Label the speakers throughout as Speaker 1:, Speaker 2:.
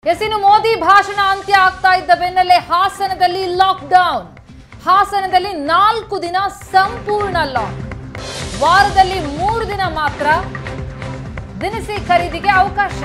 Speaker 1: S ಇನ್ನು ಮೋದಿ ಭಾಷಣ ಅಂತ್ಯ ಆಗ್ತಾ ಇದ್ದ ಬೆನ್ನಲ್ಲೇ ಹಾಸನದಲ್ಲಿ ಲಾಕ್ಡೌನ್ ಹಾಸನದಲ್ಲಿ ನಾಲ್ಕು ದಿನ ಸಂಪೂರ್ಣ ಲಾಕ್ ವಾರದಲ್ಲಿ ಮೂರು ದಿನ ಮಾತ್ರ ದಿನಸಿ ಖರೀದಿಗೆ ಅವಕಾಶ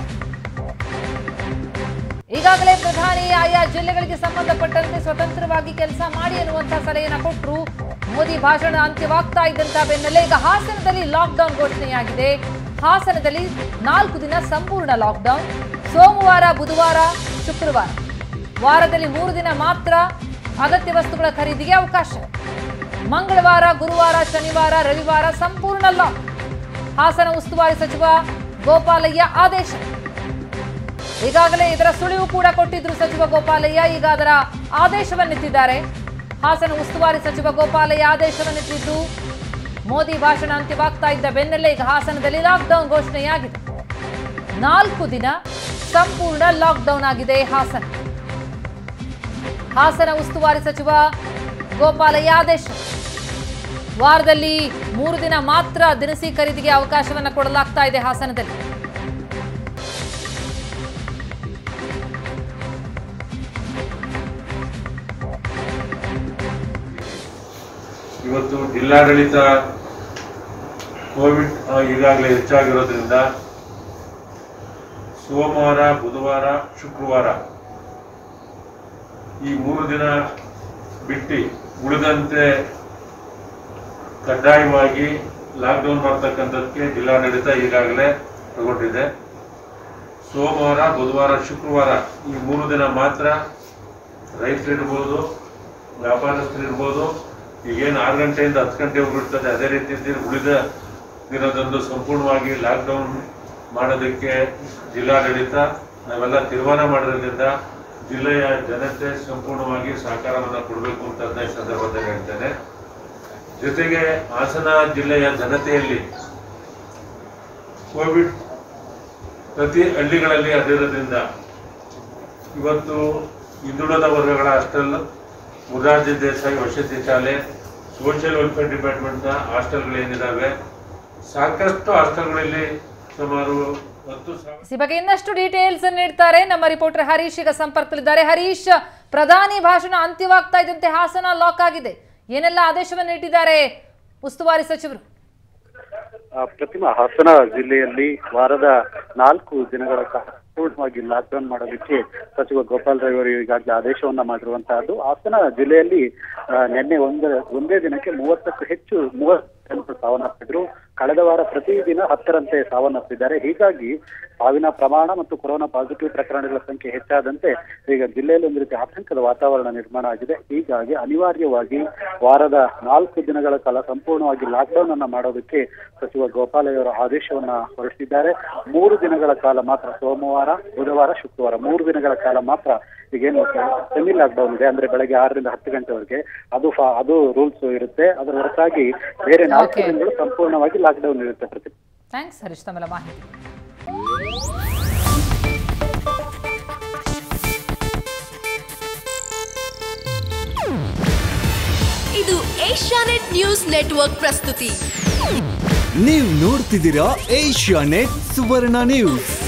Speaker 1: ಈಗಾಗಲೇ ಪ್ರಧಾನಿ ಆಯಾ ಜಿಲ್ಲೆಗಳಿಗೆ ಸಂಬಂಧಪಟ್ಟಂತೆ ಸ್ವತಂತ್ರವಾಗಿ ಕೆಲಸ ಮಾಡಿ ಅನ್ನುವಂತಹ ಸಲಹೆಯನ್ನು ಕೊಟ್ಟರು ಮೋದಿ ಭಾಷಣ ಅಂತ್ಯವಾಗ್ತಾ ಇದ್ದಂತಹ ಬೆನ್ನಲ್ಲೇ ಈಗ ಹಾಸನದಲ್ಲಿ ಲಾಕ್ಡೌನ್ ಘೋಷಣೆಯಾಗಿದೆ ಹಾಸನದಲ್ಲಿ ನಾಲ್ಕು ದಿನ ಸಂಪೂರ್ಣ ಲಾಕ್ಡೌನ್ ಸೋಮವಾರ ಬುಧವಾರ ಶುಕ್ರವಾರ ವಾರದಲ್ಲಿ ಮೂರು ದಿನ ಮಾತ್ರ ಅಗತ್ಯ ವಸ್ತುಗಳ ಖರೀದಿಗೆ ಅವಕಾಶ ಮಂಗಳವಾರ ಗುರುವಾರ ಶನಿವಾರ ರವಿವಾರ ಸಂಪೂರ್ಣ ಲಾಕ್ ಹಾಸನ ಉಸ್ತುವಾರಿ ಸಚಿವ ಗೋಪಾಲಯ್ಯ ಆದೇಶ ಈಗಾಗಲೇ ಇದರ ಸುಳಿವು ಕೂಡ ಕೊಟ್ಟಿದ್ರು ಸಚಿವ ಗೋಪಾಲಯ್ಯ ಈಗ ಅದರ ಆದೇಶವನ್ನೆತ್ತಿದ್ದಾರೆ ಹಾಸನ ಉಸ್ತುವಾರಿ ಸಚಿವ ಗೋಪಾಲಯ್ಯ ಆದೇಶವನ್ನೆತ್ತಿದ್ದು ಮೋದಿ ಭಾಷಣ ಅಂತ್ಯವಾಗ್ತಾ ಇದ್ದ ಬೆನ್ನಲ್ಲೇ ಈಗ ಹಾಸನದಲ್ಲಿ ಲಾಕ್ಡೌನ್ ಘೋಷಣೆಯಾಗಿದೆ ನಾಲ್ಕು ದಿನ ಸಂಪೂರ್ಣ ಲಾಕ್ಡೌನ್ ಆಗಿದೆ ಹಾಸನ ಹಾಸನ ಉಸ್ತುವಾರಿ ಸಚಿವ ಗೋಪಾಲಯ್ಯ ಆದೇಶ ವಾರದಲ್ಲಿ ಮೂರು ದಿನ ಮಾತ್ರ ದಿನಸಿ ಖರೀದಿಗೆ ಅವಕಾಶವನ್ನ ಕೊಡಲಾಗ್ತಾ ಇದೆ ಹಾಸನದಲ್ಲಿ
Speaker 2: ಇವತ್ತು ಜಿಲ್ಲಾಡಳಿತ ಕೋವಿಡ್ ಆ, ಈಗಾಗಲೇ ಹೆಚ್ಚಾಗಿರೋದ್ರಿಂದ ಸೋಮವಾರ ಬುಧವಾರ ಶುಕ್ರವಾರ ಈ ಮೂರು ದಿನ ಬಿಟ್ಟು ಉಳಿದಂತೆ ಕಡ್ಡಾಯವಾಗಿ ಲಾಕ್ಡೌನ್ ಮಾಡ್ತಕ್ಕಂಥದ್ದಕ್ಕೆ ಜಿಲ್ಲಾಡಳಿತ ಈಗಾಗಲೇ ತಗೊಂಡಿದೆ ಸೋಮವಾರ ಬುಧವಾರ ಶುಕ್ರವಾರ ಈ ಮೂರು ದಿನ ಮಾತ್ರ ರೈತರಿರ್ಬೋದು ವ್ಯಾಪಾರಸ್ಥರಿರ್ಬೋದು ಈಗೇನು ಆರು ಗಂಟೆಯಿಂದ ಹತ್ತು ಗಂಟೆವರೆಗೂ ಇರ್ತದೆ ಅದೇ ರೀತಿ ಉಳಿದ ದಿನದಂದು ಸಂಪೂರ್ಣವಾಗಿ ಲಾಕ್ಡೌನ್ ಮಾಡೋದಕ್ಕೆ ಜಿಲ್ಲಾಡಳಿತ ನಾವೆಲ್ಲ ತೀರ್ಮಾನ ಮಾಡಿರೋದ್ರಿಂದ ಜಿಲ್ಲೆಯ ಜನತೆ ಸಂಪೂರ್ಣವಾಗಿ ಸಹಕಾರವನ್ನು ಕೊಡಬೇಕು ಅಂತ ಅದನ್ನ ಈ ಸಂದರ್ಭದಲ್ಲಿ ಹೇಳ್ತೇನೆ ಜೊತೆಗೆ ಹಾಸನ ಜಿಲ್ಲೆಯ ಜನತೆಯಲ್ಲಿ ಕೋವಿಡ್ ಪ್ರತಿ ಹಳ್ಳಿಗಳಲ್ಲಿ ಹರಡಿರೋದ್ರಿಂದ ಇವತ್ತು ಹಿಂದುಳಿದ ವರ್ಗಗಳ ಹಾಸ್ಟೆಲ್ ಮುರಾರ್ಜಿ ದೇಸಾಯಿ ವಸತಿ ಶಾಲೆ ಸೋಷಿಯಲ್ ವೆಲ್ಫೇರ್ ಡಿಪಾರ್ಟ್ಮೆಂಟ್ನ ಹಾಸ್ಟೆಲ್ಗಳೇನಿದ್ದಾವೆ ಸಾಕಷ್ಟು ಹಾಸ್ಟೆಲ್ಗಳಲ್ಲಿ ಸುಮಾರು ಹತ್ತು ಸಾವಿರ
Speaker 1: ಈ ಬಗ್ಗೆ ಇನ್ನಷ್ಟು ಡೀಟೇಲ್ಸ್ ನೀಡ್ತಾರೆ ನಮ್ಮ ರಿಪೋರ್ಟರ್ ಹರೀಶ್ ಈಗ ಸಂಪರ್ಕದಲ್ಲಿದ್ದಾರೆ ಹರೀಶ್ ಪ್ರಧಾನಿ ಭಾಷಣ ಅಂತ್ಯವಾಗ್ತಾ ಇದ್ದಂತೆ ಹಾಸನ ಲಾಕ್ ಆಗಿದೆ ಏನೆಲ್ಲ ಆದೇಶವನ್ನು ಇಟ್ಟಿದ್ದಾರೆ ಉಸ್ತುವಾರಿ ಸಚಿವರು
Speaker 3: ಆ, ಪ್ರತಿಮಾ ಹಾಸನ ಜಿಲ್ಲೆಯಲ್ಲಿ ವಾರದ ನಾಲ್ಕು ದಿನಗಳ ಕಾಲ ಸಂಪೂರ್ಣವಾಗಿ ಲಾಕ್ಡೌನ್ ಮಾಡೋದಕ್ಕೆ ಸಚಿವ ಗೋಪಾಲ್ ರೈ ಅವರು ಈಗಾಗಲೇ ಆದೇಶವನ್ನ ಮಾಡಿರುವಂತಹದ್ದು ಹಾಸನ ಜಿಲ್ಲೆಯಲ್ಲಿ ಆ, ನಿನ್ನೆ ಒಂದ ಒಂದೇ ದಿನಕ್ಕೆ ಮೂವತ್ತಕ್ಕೂ ಹೆಚ್ಚು ಮೂವತ್ತು ಜನರು ಸಾವನ್ನಪ್ಪಿದ್ರು ಕಳೆದ ವಾರ ಪ್ರತಿದಿನ ಹತ್ತರಂತೆ ಸಾವನ್ನಪ್ಪಿದ್ದಾರೆ ಹೀಗಾಗಿ ಸಾವಿನ ಪ್ರಮಾಣ ಮತ್ತು ಕೊರೋನಾ ಪಾಸಿಟಿವ್ ಪ್ರಕರಣಗಳ ಸಂಖ್ಯೆ ಹೆಚ್ಚಾದಂತೆ ಈಗ ಜಿಲ್ಲೆಯಲ್ಲಿ ಒಂದು ರೀತಿ ಆತಂಕದ ವಾತಾವರಣ ನಿರ್ಮಾಣ ಆಗಿದೆ ಹೀಗಾಗಿ ಅನಿವಾರ್ಯವಾಗಿ ವಾರದ ನಾಲ್ಕು ದಿನಗಳ ಕಾಲ ಸಂಪೂರ್ಣವಾಗಿ ಲಾಕ್ಡೌನ್ ಅನ್ನ ಮಾಡೋದಕ್ಕೆ ಸಚಿವ ಗೋಪಾಲಯ್ಯ ಅವರ ಆದೇಶವನ್ನ ಹೊರಡಿಸಿದ್ದಾರೆ ಮೂರು ದಿನಗಳ ಕಾಲ ಮಾತ್ರ ಸೋಮವಾರ ಬುಧವಾರ ಶುಕ್ರವಾರ ಮೂರು ದಿನಗಳ ಕಾಲ ಮಾತ್ರ ಈಗೇನು ಸೆಮಿ ಲಾಕ್ಡೌನ್ ಇದೆ ಅಂದ್ರೆ ಬೆಳಗ್ಗೆ ಆರರಿಂದ ಹತ್ತು ಗಂಟೆವರೆಗೆ ಅದು ಫಾ- ಅದು ರೂಲ್ಸ್ ಇರುತ್ತೆ ಅದರ ಹೊರತಾಗಿ ಬೇರೆ ನಾಲ್ಕು
Speaker 1: Okay.
Speaker 3: ದಿನಗಳು ಸಂಪೂರ್ಣವಾಗಿ ಲಾಕ್ಡೌನ್ ಇರುತ್ತೆ ಪ್ರತಿ
Speaker 1: ಥ್ಯಾಂಕ್ಸ್ ಹರೀಶ್ ತಮ್ಮೆಲ್ಲ ಮಾಹಿತಿ
Speaker 4: ಇದು ಏಷ್ಯಾನೆಟ್ ನ್ಯೂಸ್ ನೆಟ್ವರ್ಕ್ ಪ್ರಸ್ತುತಿ
Speaker 5: ನೀವು ನೋಡ್ತಿದ್ದೀರಾ ಏಷ್ಯಾ ನೆಟ್ ಸುವರ್ಣ ನ್ಯೂಸ್